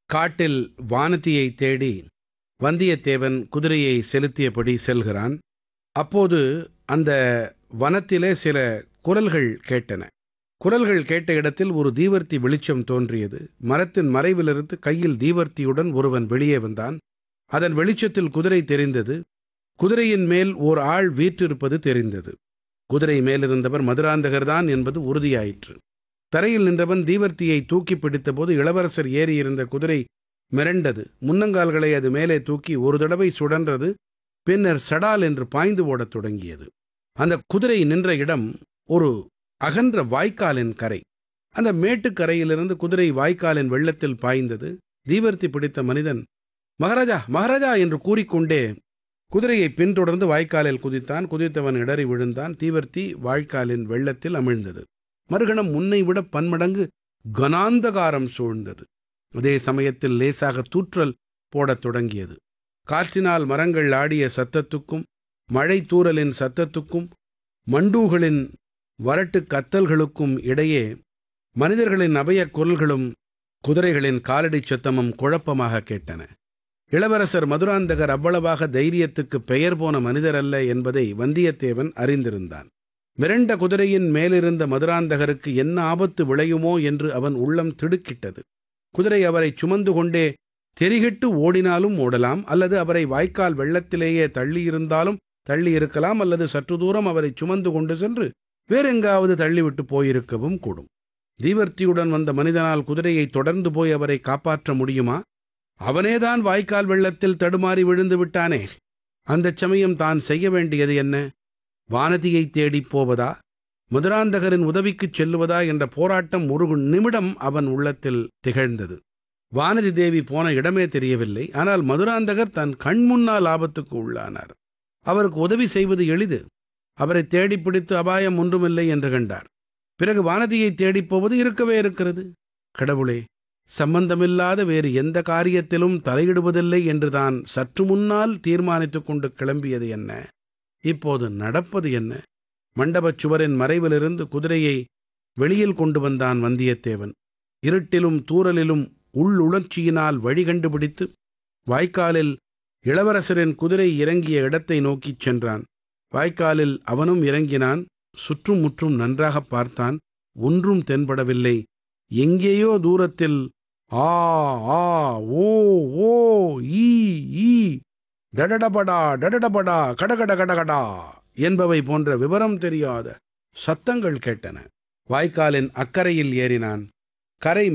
காட்டில் வானதியை தேடி வந்தியத்தேவன் குதிரையை செலுத்தியபடி செல்கிறான் அப்போது அந்த வனத்திலே சில குரல்கள் கேட்டன குரல்கள் கேட்ட இடத்தில் ஒரு தீவர்த்தி வெளிச்சம் தோன்றியது மரத்தின் மறைவிலிருந்து கையில் தீவர்த்தியுடன் ஒருவன் வெளியே வந்தான் அதன் வெளிச்சத்தில் குதிரை தெரிந்தது குதிரையின் மேல் ஓர் ஆள் வீற்றிருப்பது தெரிந்தது குதிரை மேலிருந்தவர் மதுராந்தகர்தான் என்பது உறுதியாயிற்று தரையில் நின்றவன் தீவர்த்தியை தூக்கி பிடித்தபோது இளவரசர் ஏறியிருந்த குதிரை மிரண்டது முன்னங்கால்களை அது மேலே தூக்கி ஒரு தடவை சுழன்றது பின்னர் சடால் என்று பாய்ந்து ஓடத் தொடங்கியது அந்த குதிரை நின்ற இடம் ஒரு அகன்ற வாய்க்காலின் கரை அந்த மேட்டுக்கரையிலிருந்து குதிரை வாய்க்காலின் வெள்ளத்தில் பாய்ந்தது தீவர்த்தி பிடித்த மனிதன் மகாராஜா மகாராஜா என்று கூறிக்கொண்டே குதிரையை பின்தொடர்ந்து வாய்க்காலில் குதித்தான் குதித்தவன் இடறி விழுந்தான் தீவர்த்தி வாய்க்காலின் வெள்ளத்தில் அமிழ்ந்தது மறுகணம் முன்னை விட பன்மடங்கு கனாந்தகாரம் சூழ்ந்தது அதே சமயத்தில் லேசாக தூற்றல் போடத் தொடங்கியது காற்றினால் மரங்கள் ஆடிய சத்தத்துக்கும் மழை தூறலின் சத்தத்துக்கும் மண்டூகளின் வரட்டு கத்தல்களுக்கும் இடையே மனிதர்களின் அபயக் குரல்களும் குதிரைகளின் காலடிச் சத்தமும் குழப்பமாக கேட்டன இளவரசர் மதுராந்தகர் அவ்வளவாக தைரியத்துக்கு பெயர் போன மனிதரல்ல என்பதை வந்தியத்தேவன் அறிந்திருந்தான் மிரண்ட குதிரையின் மேலிருந்த மதுராந்தகருக்கு என்ன ஆபத்து விளையுமோ என்று அவன் உள்ளம் திடுக்கிட்டது குதிரை அவரை சுமந்து கொண்டே தெரிகிட்டு ஓடினாலும் ஓடலாம் அல்லது அவரை வாய்க்கால் வெள்ளத்திலேயே தள்ளியிருந்தாலும் தள்ளி இருக்கலாம் அல்லது சற்று தூரம் அவரை சுமந்து கொண்டு சென்று வேறெங்காவது தள்ளிவிட்டு போயிருக்கவும் கூடும் தீவர்த்தியுடன் வந்த மனிதனால் குதிரையை தொடர்ந்து போய் அவரை காப்பாற்ற முடியுமா அவனேதான் வாய்க்கால் வெள்ளத்தில் தடுமாறி விழுந்து விட்டானே அந்தச் சமயம் தான் செய்ய வேண்டியது என்ன வானதியை தேடிப் போவதா மதுராந்தகரின் உதவிக்குச் செல்லுவதா என்ற போராட்டம் ஒரு நிமிடம் அவன் உள்ளத்தில் திகழ்ந்தது வானதி தேவி போன இடமே தெரியவில்லை ஆனால் மதுராந்தகர் தன் கண் முன்னால் ஆபத்துக்கு உள்ளானார் அவருக்கு உதவி செய்வது எளிது அவரை தேடிப் பிடித்து அபாயம் ஒன்றுமில்லை என்று கண்டார் பிறகு வானதியை தேடிப் போவது இருக்கவே இருக்கிறது கடவுளே சம்பந்தமில்லாத வேறு எந்த காரியத்திலும் தலையிடுவதில்லை என்று தான் சற்று முன்னால் தீர்மானித்துக் கொண்டு கிளம்பியது என்ன இப்போது நடப்பது என்ன மண்டபச் சுவரின் மறைவிலிருந்து குதிரையை வெளியில் கொண்டு வந்தான் வந்தியத்தேவன் இருட்டிலும் தூறலிலும் உள்ளுணர்ச்சியினால் வழி கண்டுபிடித்து வாய்க்காலில் இளவரசரின் குதிரை இறங்கிய இடத்தை நோக்கிச் சென்றான் வாய்க்காலில் அவனும் இறங்கினான் சுற்றும் முற்றும் நன்றாகப் பார்த்தான் ஒன்றும் தென்படவில்லை எங்கேயோ தூரத்தில் ஆ ஆ ஓ ஓ ஈ ஈ டடடபடா டடடபடா கடகட கடகடா என்பவை போன்ற விவரம் தெரியாத சத்தங்கள் கேட்டன வாய்க்காலின் அக்கரையில் ஏறினான் கரை